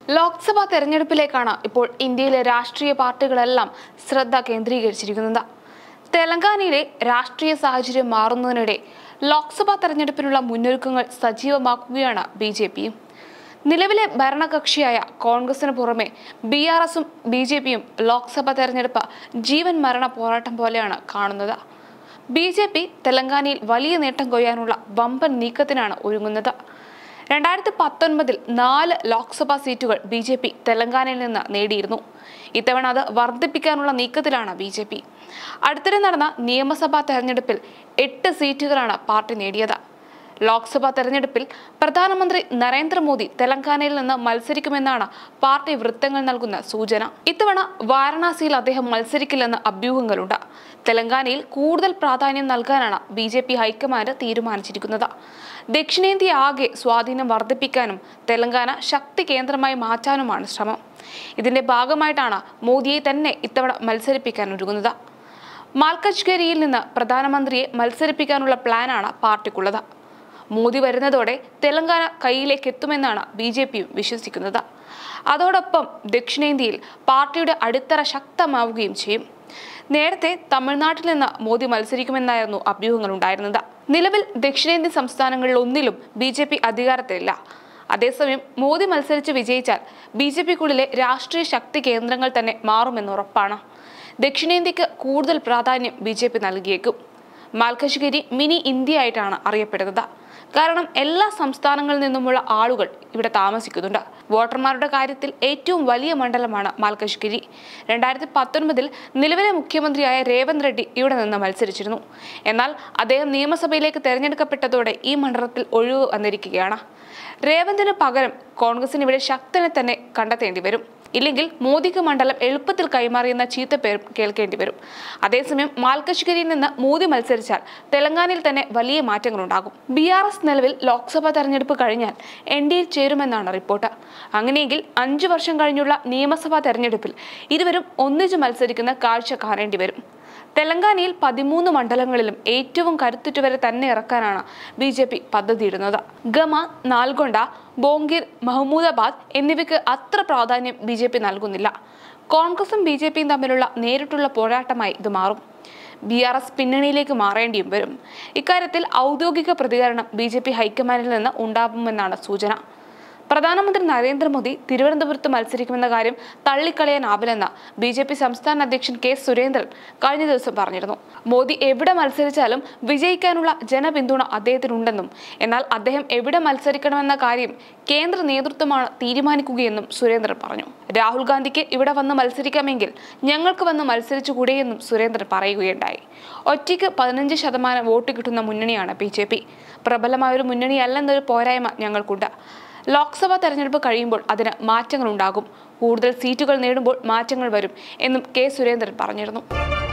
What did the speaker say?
ലോക്സഭാ തെരഞ്ഞെടുപ്പിലേക്കാണ് ഇപ്പോൾ ഇന്ത്യയിലെ രാഷ്ട്രീയ പാർട്ടികളെല്ലാം ശ്രദ്ധ കേന്ദ്രീകരിച്ചിരിക്കുന്നത് തെലങ്കാനയിലെ രാഷ്ട്രീയ സാഹചര്യം മാറുന്നതിനിടെ ലോക്സഭാ തെരഞ്ഞെടുപ്പിനുള്ള മുന്നൊരുക്കങ്ങൾ സജീവമാക്കുകയാണ് ബി ജെ പിയും നിലവിലെ ഭരണകക്ഷിയായ കോൺഗ്രസിന് പുറമെ ബി ആർ എസും ബി ജെ പിയും ലോക്സഭാ തെരഞ്ഞെടുപ്പ് ജീവൻ മരണ പോരാട്ടം പോലെയാണ് കാണുന്നത് ബി ജെ പി തെലങ്കാനയിൽ വലിയ നേട്ടം കൊയ്യാനുള്ള വമ്പൻ നീക്കത്തിനാണ് ഒരുങ്ങുന്നത് രണ്ടായിരത്തി പത്തൊൻപതിൽ നാല് ലോക്സഭാ സീറ്റുകൾ ബി ജെ പി തെലങ്കാനയിൽ നിന്ന് നേടിയിരുന്നു ഇത്തവണ അത് വർദ്ധിപ്പിക്കാനുള്ള നീക്കത്തിലാണ് ബി ജെ പി അടുത്തിടെ നടന്ന നിയമസഭാ തെരഞ്ഞെടുപ്പിൽ എട്ട് സീറ്റുകളാണ് പാർട്ടി നേടിയത് ലോക്സഭാ തെരഞ്ഞെടുപ്പിൽ പ്രധാനമന്ത്രി നരേന്ദ്രമോദി തെലങ്കാനയിൽ നിന്ന് മത്സരിക്കുമെന്നാണ് പാർട്ടി വൃത്തങ്ങൾ നൽകുന്ന സൂചന ഇത്തവണ വാരണാസിയിൽ അദ്ദേഹം മത്സരിക്കില്ലെന്ന് അഭ്യൂഹങ്ങളുണ്ട് തെലങ്കാനയിൽ കൂടുതൽ പ്രാധാന്യം നൽകാനാണ് ബി ജെ പി ഹൈക്കമാൻഡ് തീരുമാനിച്ചിരിക്കുന്നത് ദക്ഷിണേന്ത്യ ആകെ സ്വാധീനം വർദ്ധിപ്പിക്കാനും തെലങ്കാന ശക്തി കേന്ദ്രമായി മാറ്റാനുമാണ് ശ്രമം ഇതിന്റെ ഭാഗമായിട്ടാണ് മോദിയെ തന്നെ ഇത്തവണ മത്സരിപ്പിക്കാൻ ഒരുങ്ങുന്നത് മാൽക്കജ്ഗരിയിൽ നിന്ന് പ്രധാനമന്ത്രിയെ മത്സരിപ്പിക്കാനുള്ള പ്ലാനാണ് പാർട്ടിക്കുള്ളത് മോദി വരുന്നതോടെ തെലങ്കാന കൈയിലേക്ക് എത്തുമെന്നാണ് ബി ജെ പിയും വിശ്വസിക്കുന്നത് അതോടൊപ്പം ദക്ഷിണേന്ത്യയിൽ പാർട്ടിയുടെ അടിത്തറ ശക്തമാവുകയും ചെയ്യും നേരത്തെ തമിഴ്നാട്ടിൽ നിന്ന് മോദി മത്സരിക്കുമെന്നായിരുന്നു അഭ്യൂഹങ്ങൾ ഉണ്ടായിരുന്നത് നിലവിൽ ദക്ഷിണേന്ത്യൻ സംസ്ഥാനങ്ങളിൽ ഒന്നിലും ബി ജെ പി അധികാരത്തിലില്ല അതേസമയം മോദി മത്സരിച്ച് വിജയിച്ചാൽ ബി ജെ പിക്കുള്ളിലെ രാഷ്ട്രീയ ശക്തി കേന്ദ്രങ്ങൾ തന്നെ മാറുമെന്ന് ഉറപ്പാണ് ദക്ഷിണേന്ത്യക്ക് കൂടുതൽ പ്രാധാന്യം ബി ജെ പി നൽകിയേക്കും മാൽക്കശ്ഗിരി മിനി ഇന്ത്യ ആയിട്ടാണ് അറിയപ്പെടുന്നത് കാരണം എല്ലാ സംസ്ഥാനങ്ങളിൽ നിന്നുമുള്ള ആളുകൾ ഇവിടെ താമസിക്കുന്നുണ്ട് വോട്ടർമാരുടെ കാര്യത്തിൽ ഏറ്റവും വലിയ മണ്ഡലമാണ് മാൽക്കശ്ഗിരി രണ്ടായിരത്തി പത്തൊൻപതിൽ നിലവിലെ മുഖ്യമന്ത്രിയായ രേവന്ത് റെഡ്ഡി ഇവിടെ നിന്ന് മത്സരിച്ചിരുന്നു എന്നാൽ അദ്ദേഹം നിയമസഭയിലേക്ക് തെരഞ്ഞെടുക്കപ്പെട്ടതോടെ ഈ മണ്ഡലത്തിൽ ഒഴിവ് വന്നിരിക്കുകയാണ് രേവന്തിന് പകരം കോൺഗ്രസിന് ഇവിടെ ശക്തനെ തന്നെ കണ്ടെത്തേണ്ടി വരും ഇല്ലെങ്കിൽ മോദിക്ക് മണ്ഡലം എളുപ്പത്തിൽ കൈമാറിയെന്ന ചീത്തപ്പേരും കേൾക്കേണ്ടി വരും അതേസമയം മാൽക്കശ്ഗിരിയിൽ നിന്ന് മോദി മത്സരിച്ചാൽ തെലങ്കാനയിൽ തന്നെ വലിയ മാറ്റങ്ങളുണ്ടാകും ബി ആർ എസ് നിലവിൽ ലോക്സഭാ തെരഞ്ഞെടുപ്പ് കഴിഞ്ഞാൽ എൻ ഡി എയിൽ ചേരുമെന്നാണ് റിപ്പോർട്ട് അങ്ങനെയെങ്കിൽ അഞ്ചു വർഷം കഴിഞ്ഞുള്ള നിയമസഭാ തെരഞ്ഞെടുപ്പിൽ ഇരുവരും ഒന്നിച്ച് മത്സരിക്കുന്ന കാഴ്ച കാണേണ്ടി വരും തെലങ്കാനയിൽ പതിമൂന്ന് മണ്ഡലങ്ങളിലും ഏറ്റവും കരുത്തുറ്റവരെ തന്നെ ഇറക്കാനാണ് ബി ജെ പി പദ്ധതിയിടുന്നത് ഗമ നാൽഗൊണ്ട ബോങ്കിർ മഹ്മൂദാബാദ് എന്നിവയ്ക്ക് അത്ര പ്രാധാന്യം ബി ജെ പി നൽകുന്നില്ല കോൺഗ്രസും ബി ജെ പിയും തമ്മിലുള്ള നേരിട്ടുള്ള പോരാട്ടമായി ഇത് മാറും ബി ആർ എസ് പിന്നണിയിലേക്ക് മാറേണ്ടിയും വരും ഇക്കാര്യത്തിൽ ഔദ്യോഗിക പ്രതികരണം ബി ജെ പി ഹൈക്കമാൻഡിൽ നിന്ന് ഉണ്ടാകുമെന്നാണ് സൂചന പ്രധാനമന്ത്രി നരേന്ദ്രമോദി തിരുവനന്തപുരത്ത് മത്സരിക്കുമെന്ന കാര്യം തള്ളിക്കളയാനാവില്ലെന്ന് ബി ജെ പി സംസ്ഥാന അധ്യക്ഷൻ കെ സുരേന്ദ്രൻ കഴിഞ്ഞ ദിവസം പറഞ്ഞിരുന്നു മോദി എവിടെ മത്സരിച്ചാലും വിജയിക്കാനുള്ള ജനപിന്തുണ അദ്ദേഹത്തിനുണ്ടെന്നും എന്നാൽ അദ്ദേഹം എവിടെ മത്സരിക്കണമെന്ന കാര്യം കേന്ദ്ര നേതൃത്വമാണ് തീരുമാനിക്കുകയെന്നും സുരേന്ദ്രൻ പറഞ്ഞു രാഹുൽ ഗാന്ധിക്ക് ഇവിടെ വന്ന് മത്സരിക്കാമെങ്കിൽ ഞങ്ങൾക്ക് വന്ന് മത്സരിച്ചുകൂടെയെന്നും സുരേന്ദ്രൻ പറയുകയുണ്ടായി ഒറ്റയ്ക്ക് പതിനഞ്ച് ശതമാനം വോട്ട് കിട്ടുന്ന മുന്നണിയാണ് ബി ജെ പി പ്രബലമായൊരു മുന്നണിയല്ലെന്നൊരു പോരായ്മ ഞങ്ങൾക്കുണ്ട് ലോക്സഭാ തെരഞ്ഞെടുപ്പ് കഴിയുമ്പോൾ അതിന് മാറ്റങ്ങൾ ഉണ്ടാകും കൂടുതൽ സീറ്റുകൾ നേടുമ്പോൾ മാറ്റങ്ങൾ വരും എന്നും കെ സുരേന്ദ്രൻ പറഞ്ഞിരുന്നു